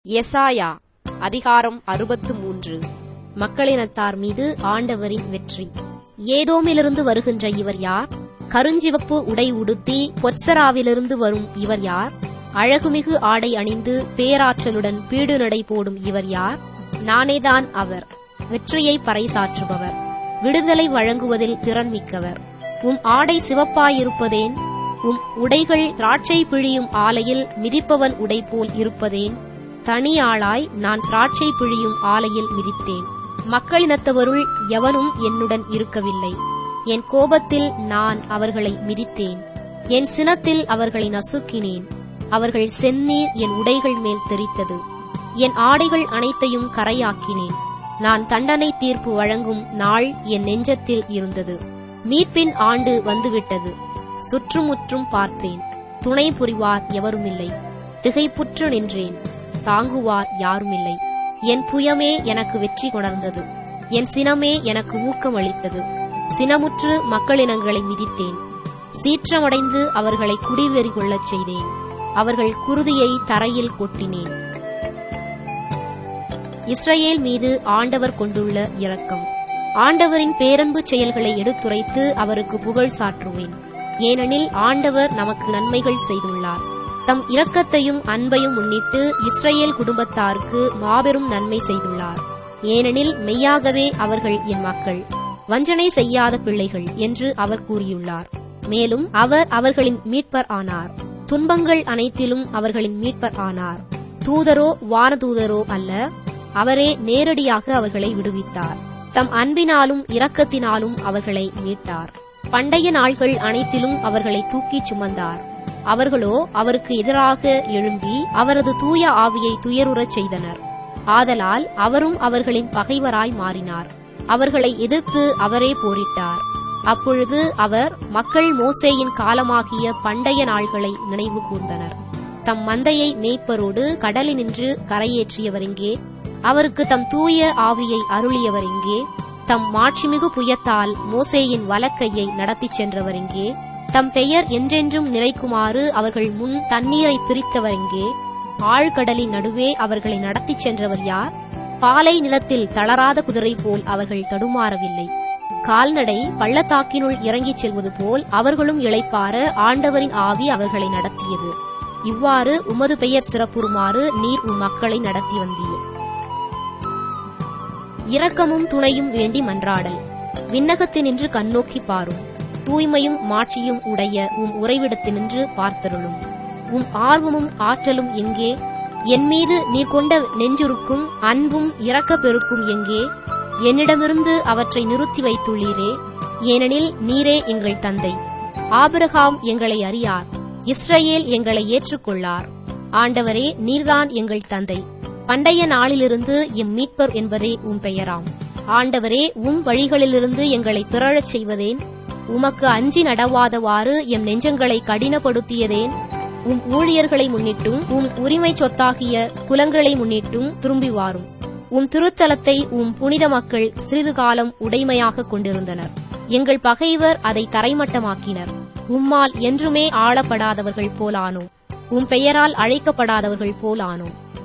எசாயா அதிகாரம் அறுபத்து மூன்று மக்களினத்தார் மீது ஆண்டவரின் வெற்றி ஏதோமிலிருந்து வருகின்ற இவர் யார் கருஞ்சிவப்பு உடை உடுத்தி பொற்சராவிலிருந்து வரும் இவர் யார் அழகுமிகு ஆடை அணிந்து பேராற்றலுடன் பீடு நடை போடும் இவர் யார் நானேதான் அவர் வெற்றியை பறைசாற்றுபவர் விடுதலை வழங்குவதில் திறன் மிக்கவர் உம் ஆடை சிவப்பாயிருப்பதேன் உம் உடைகள் திராட்சை பிழியும் ஆலையில் மிதிப்பவன் உடை போல் இருப்பதேன் தனி ஆளாய் நான் திராட்சை பிழியும் ஆலையில் மிதித்தேன் மக்களினத்தவருள் எவனும் என்னுடன் இருக்கவில்லை என் கோபத்தில் நான் அவர்களை மிதித்தேன் என் சினத்தில் அவர்களை நசுக்கினேன் அவர்கள் செந்நீர் என் உடைகள் மேல் தெரித்தது என் ஆடைகள் அனைத்தையும் கரையாக்கினேன் நான் தண்டனை தீர்ப்பு வழங்கும் நாள் என் நெஞ்சத்தில் இருந்தது மீட்பின் ஆண்டு வந்துவிட்டது சுற்றுமுற்றும் பார்த்தேன் துணை புரிவார் எவருமில்லை திகைப்புற்று நின்றேன் தாங்குவார் யாருமில்லை என் புயமே எனக்கு வெற்றி கொணர்ந்தது என் சினமே எனக்கு ஊக்கம் அளித்தது சினமுற்று மக்களினங்களை மிதித்தேன் சீற்றமடைந்து அவர்களை குடிவெறி கொள்ளச் செய்தேன் அவர்கள் குருதியை தரையில் கொட்டினேன் இஸ்ரவேல் மீது ஆண்டவர் கொண்டுள்ள இரக்கம் ஆண்டவரின் பேரன்பு செயல்களை எடுத்துரைத்து அவருக்கு புகழ் சாற்றுவேன் ஏனெனில் ஆண்டவர் நமக்கு நன்மைகள் செய்துள்ளார் தம் இரக்கத்தையும் அன்பையும் முன்னிட்டு இஸ்ரேல் குடும்பத்தாருக்கு மாபெரும் நன்மை செய்துள்ளார் ஏனெனில் மெய்யாகவே அவர்கள் என் மக்கள் வஞ்சனை செய்யாத பிள்ளைகள் என்று அவர் கூறியுள்ளார் மேலும் அவர் அவர்களின் மீட்பர் ஆனார் துன்பங்கள் அனைத்திலும் அவர்களின் மீட்பர் ஆனார் தூதரோ வானதூதரோ அல்ல அவரே நேரடியாக அவர்களை விடுவித்தார் தம் அன்பினாலும் இரக்கத்தினாலும் அவர்களை மீட்டார் பண்டைய நாள்கள் அனைத்திலும் அவர்களை தூக்கிச் சுமந்தார் அவர்களோ அவருக்கு எதிராக எழும்பி அவரது தூய ஆவியை துயருறச் செய்தனர் ஆதலால் அவரும் அவர்களின் பகைவராய் மாறினார் அவர்களை எதிர்த்து அவரே போரிட்டார் அப்பொழுது அவர் மக்கள் மோசேயின் காலமாகிய பண்டைய நாள்களை நினைவு கூர்ந்தனர் தம் மந்தையை மேய்ப்பரோடு கடலினின்று கரையேற்றியவரெங்கே அவருக்கு தம் தூய ஆவியை அருளியவரெங்கே தம் மாட்சிமிகு புயத்தால் மோசேயின் வலக்கையை நடத்திச் சென்றவரெங்கே தம் பெயர் என்றென்றும் நிலைக்குமாறு அவர்கள் முன் தண்ணீரை பிரித்தவரெங்கே ஆழ்கடலின் நடுவே அவர்களை நடத்திச் சென்றவர் யார் பாலை நிலத்தில் தளராத குதிரை போல் அவர்கள் தடுமாறவில்லை கால்நடை பள்ளத்தாக்கினுள் இறங்கிச் செல்வது போல் அவர்களும் இளைப்பார ஆண்டவரின் ஆவி அவர்களை நடத்தியது இவ்வாறு உமது பெயர் சிறப்புறுமாறு நீர் உம் மக்களை நடத்தி வந்தீர் இரக்கமும் துணையும் வேண்டி மன்றாடல் விண்ணகத்தினின்று கண்ணோக்கி பாரும் தூய்மையும் மாட்சியும் உடைய உம் உறைவிடத்தினின்று பார்த்தருளும் உம் ஆர்வமும் ஆற்றலும் எங்கே என் மீது நீர் கொண்ட நெஞ்சுருக்கும் அன்பும் இரக்க பெருக்கும் எங்கே என்னிடமிருந்து அவற்றை நிறுத்தி வைத்துள்ளீரே ஏனெனில் நீரே எங்கள் தந்தை ஆபிரகாம் எங்களை அறியார் இஸ்ரவேல் எங்களை ஏற்றுக்கொள்ளார் ஆண்டவரே நீர்தான் எங்கள் தந்தை பண்டைய நாளிலிருந்து எம் மீட்பர் என்பதே உம் பெயராம் ஆண்டவரே உம் வழிகளிலிருந்து எங்களை பிறழச் செய்வதேன் உமக்கு அஞ்சி நடவாதவாறு எம் நெஞ்சங்களை கடினப்படுத்தியதேன் உம் ஊழியர்களை முன்னிட்டும் உம் உரிமை சொத்தாகிய குலங்களை முன்னிட்டும் திரும்பி வாரும் உம் திருத்தலத்தை உம் புனித மக்கள் சிறிது காலம் உடைமையாக கொண்டிருந்தனர் எங்கள் பகைவர் அதை தரைமட்டமாக்கினர் உம்மால் என்றுமே ஆளப்படாதவர்கள் போலானோம் உம் பெயரால் அழைக்கப்படாதவர்கள் போலானோம்